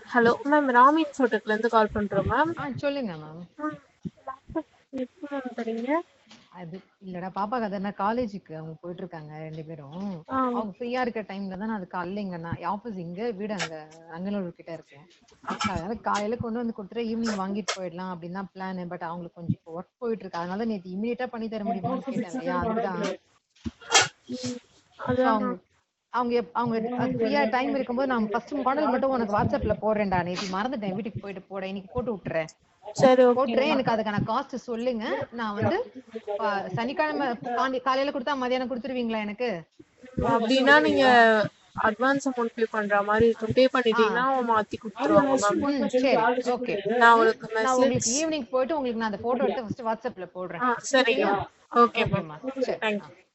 hello ma'am ராமின் ஃபோட்டோக்ல இருந்து கால் பண்றோம் ma'am ஆ சொல்லுங்க மேம் எப்போ மேம் தரீங்க அது இல்லடா பாப்பா கதை காலேஜுக்கு அவங்க போயிட்டு இருக்காங்க ரெண்டு பேரும் ஆ அவங்க ஃப்ரீயா இருக்க டைம்ல தான் நான் அது காலையில இங்க நான் ஆஃபீஸ் இங்க வீடு அங்க அங்கனூர் கிட்ட இருக்கேன் அதனால காலையில கொண்டு வந்து கொடுத்துட்டு ஈவினிங் வாங்கிட்டு போயிடலாம் அப்படின்னு தான் பிளான் பட் அவங்களுக்கு கொஞ்சம் இப்போ ஒர்க் போயிட்டு இருக்கு அதனால நேத்து இமீடியட்டா பண்ணி தர முடியுமான்னு கேட்டேன் இல்லையா அதுதான் So, அதான் அவங்க அவங்க எப்- அவங்க ஃப்ரீயா டைம் இருக்கும்போது நான் ஃபர்ஸ்ட் மாடல் மட்டும் உனக்கு வாட்ஸ்அப்ல போடுறேன்டா நேத்து மறந்துட்டேன் வீட்டுக்கு போயிட்டு போட இன்னைக்கு போட்டு விட்டுறேன் சரி ஓகே போட்டுறேன் எனக்கு அதுக்கான காஸ்ட் சொல்லுங்க நான் வந்து ஆ, சனிக்கிழமை காண்டி- காலையில கொடுத்தா மதியானம் கொடுத்துருவீங்களா எனக்கு அப்படின்னா நீங்க அட்வான்ஸ் அமௌண்ட் பே பண்ற மாதிரி இருக்கும் பே பண்ணிட்டீங்கன்னா அவங்க மாத்தி கொடுத்துருவாங்க மேம் ம் சரி ஓகே நான் உங்களுக்கு நான் மெசேஜ் உங்களுக்கு ஈவினிங் போயிட்டு உங்களுக்கு நான் அந்த போட்டோ எடுத்து ஃபர்ஸ்ட் வாட்ஸ்அப்ல போடுறேன் ஆ சரிங்க ஓகே மேம் ஓகேம்மா சரி தேங்க்யூ